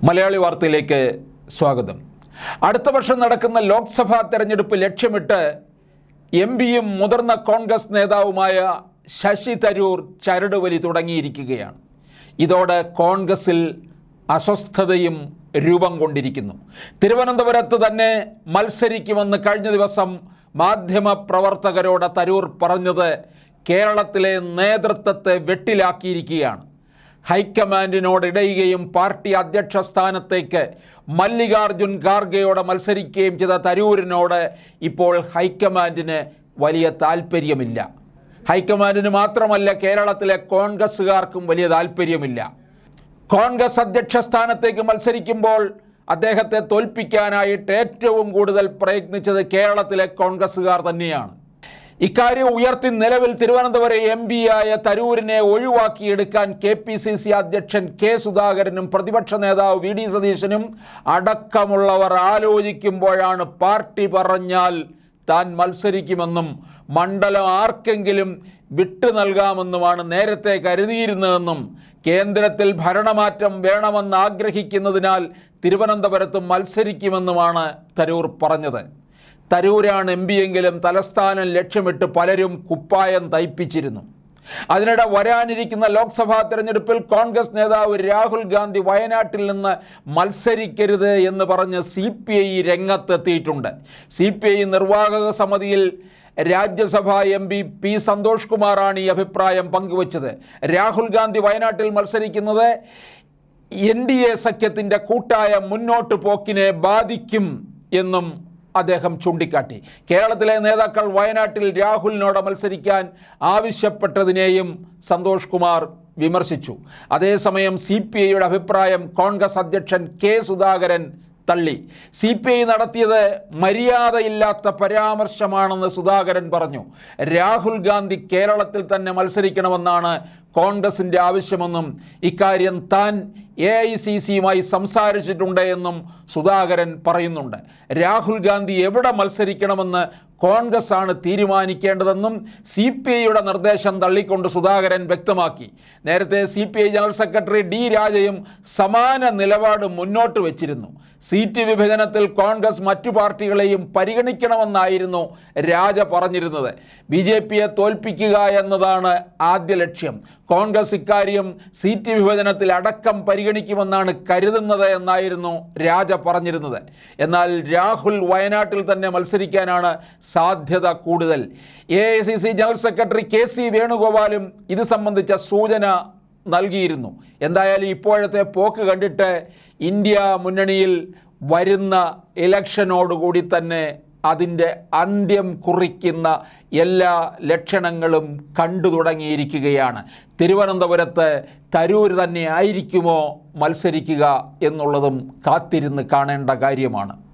മലയാളി വാർത്തയിലേക്ക് സ്വാഗതം അടുത്ത വർഷം നടക്കുന്ന ലോക്സഭാ തെരഞ്ഞെടുപ്പ് ലക്ഷ്യമിട്ട് എം പിയും മുതിർന്ന കോൺഗ്രസ് നേതാവുമായ ശശി തരൂർ ചരടുവലി തുടങ്ങിയിരിക്കുകയാണ് ഇതോടെ കോൺഗ്രസിൽ അസ്വസ്ഥതയും രൂപം കൊണ്ടിരിക്കുന്നു തിരുവനന്തപുരത്ത് തന്നെ മത്സരിക്കുമെന്ന് കഴിഞ്ഞ ദിവസം മാധ്യമ പ്രവർത്തകരോട് തരൂർ പറഞ്ഞത് കേരളത്തിലെ നേതൃത്വത്തെ വെട്ടിലാക്കിയിരിക്കുകയാണ് ഹൈക്കമാൻഡിനോട് ഇടയുകയും പാർട്ടി അധ്യക്ഷ സ്ഥാനത്തേക്ക് മല്ലികാർജുൻ ഖാർഗെയോട് മത്സരിക്കുകയും ചെയ്ത തരൂരിനോട് ഇപ്പോൾ ഹൈക്കമാൻഡിന് വലിയ താല്പര്യമില്ല ഹൈക്കമാൻഡിന് മാത്രമല്ല കേരളത്തിലെ കോൺഗ്രസ്സുകാർക്കും വലിയ താല്പര്യമില്ല കോൺഗ്രസ് അധ്യക്ഷ സ്ഥാനത്തേക്ക് മത്സരിക്കുമ്പോൾ അദ്ദേഹത്തെ തോൽപ്പിക്കാനായിട്ട് ഏറ്റവും കൂടുതൽ പ്രയത്നിച്ചത് കേരളത്തിലെ കോൺഗ്രസ്സുകാർ തന്നെയാണ് ഇക്കാര്യം ഉയർത്തി നിലവിൽ തിരുവനന്തപുരം എം ആയ തരൂരിനെ ഒഴിവാക്കിയെടുക്കാൻ കെ പി സി സി അധ്യക്ഷൻ കെ സുധാകരനും പ്രതിപക്ഷ നേതാവ് വി ഡി സതീശനും അടക്കമുള്ളവർ ആലോചിക്കുമ്പോഴാണ് പാർട്ടി പറഞ്ഞാൽ താൻ മത്സരിക്കുമെന്നും മണ്ഡലം ആർക്കെങ്കിലും വിട്ടു നൽകാമെന്നുമാണ് നേരത്തെ കരുതിയിരുന്നതെന്നും കേന്ദ്രത്തിൽ ഭരണമാറ്റം വേണമെന്ന് ആഗ്രഹിക്കുന്നതിനാൽ തിരുവനന്തപുരത്ത് മത്സരിക്കുമെന്നുമാണ് തരൂർ പറഞ്ഞത് തരൂരാണ് എം എങ്കിലും തലസ്ഥാനം ലക്ഷ്യമിട്ട് പലരും കുപ്പായം തയ്പ്പിച്ചിരുന്നു അതിനിടെ വരാനിരിക്കുന്ന ലോക്സഭാ തെരഞ്ഞെടുപ്പിൽ കോൺഗ്രസ് നേതാവ് രാഹുൽ ഗാന്ധി വയനാട്ടിൽ നിന്ന് മത്സരിക്കരുത് എന്ന് പറഞ്ഞ് സി പി ഐ രംഗത്തെത്തിയിട്ടുണ്ട് സി പി ഐ നിർവാഹക സമിതിയിൽ Rajya Sabha M P P Santhosh കുമാറാണ് ഈ അഭിപ്രായം പങ്കുവച്ചത് രാഹുൽ ഗാന്ധി വയനാട്ടിൽ മത്സരിക്കുന്നത് എൻ ഡി എ സഖ്യത്തിൻ്റെ കൂട്ടായ മുന്നോട്ട് പോക്കിനെ ബാധിക്കും എന്നും അദ്ദേഹം ചൂണ്ടിക്കാട്ടി കേരളത്തിലെ നേതാക്കൾ വയനാട്ടിൽ രാഹുലിനോട് മത്സരിക്കാൻ ആവശ്യപ്പെട്ടതിനെയും സന്തോഷ് കുമാർ വിമർശിച്ചു അതേസമയം സി പി ഐയുടെ അഭിപ്രായം കോൺഗ്രസ് അധ്യക്ഷൻ കെ സുധാകരൻ തള്ളി സി പി ഐ നടത്തിയത് മര്യാദയില്ലാത്ത പരാമർശമാണെന്ന് സുധാകരൻ പറഞ്ഞു രാഹുൽ ഗാന്ധി കേരളത്തിൽ തന്നെ മത്സരിക്കണമെന്നാണ് കോൺഗ്രസിൻ്റെ ആവശ്യമെന്നും ഇക്കാര്യം താൻ എ ഐ സി സിയുമായി സംസാരിച്ചിട്ടുണ്ട് എന്നും സുധാകരൻ പറയുന്നുണ്ട് രാഹുൽ ഗാന്ധി എവിടെ മത്സരിക്കണമെന്ന് കോൺഗ്രസ് ആണ് തീരുമാനിക്കേണ്ടതെന്നും സി പി ഐയുടെ നിർദ്ദേശം തള്ളിക്കൊണ്ട് സുധാകരൻ വ്യക്തമാക്കി നേരത്തെ C P I general secretary D രാജയും സമാന നിലപാട് മുന്നോട്ട് വച്ചിരുന്നു സീറ്റ് വിഭജനത്തിൽ കോൺഗ്രസ് മറ്റു പാർട്ടികളെയും പരിഗണിക്കണമെന്നായിരുന്നു രാജ പറഞ്ഞിരുന്നത് ബി ജെ പിയെ തോൽപ്പിക്കുക എന്നതാണ് ആദ്യ ലക്ഷ്യം കോൺഗ്രസ് ഇക്കാര്യം സീറ്റ് വിഭജനത്തിൽ അടക്കം പരിഗണിക്കുമെന്നാണ് കരുതുന്നത് എന്നായിരുന്നു രാജ പറഞ്ഞിരുന്നത് എന്നാൽ രാഹുൽ വയനാട്ടിൽ തന്നെ മത്സരിക്കാനാണ് സാധ്യത കൂടുതൽ A I C C general secretary K C വേണുഗോപാലും ഇത് സംബന്ധിച്ച സൂചന നൽകിയിരുന്നു എന്തായാലും ഇപ്പോഴത്തെ പോക്ക് കണ്ടിട്ട് ഇന്ത്യ മുന്നണിയിൽ വരുന്ന ഇലക്ഷനോടുകൂടി തന്നെ അതിൻ്റെ അന്ത്യം കുറിക്കുന്ന എല്ലാ ലക്ഷണങ്ങളും കണ്ടു തുടങ്ങിയിരിക്കുകയാണ് തിരുവനന്തപുരത്ത് തരൂർ തന്നെ ആയിരിക്കുമോ മത്സരിക്കുക എന്നുള്ളതും കാത്തിരുന്ന് കാണേണ്ട കാര്യമാണ്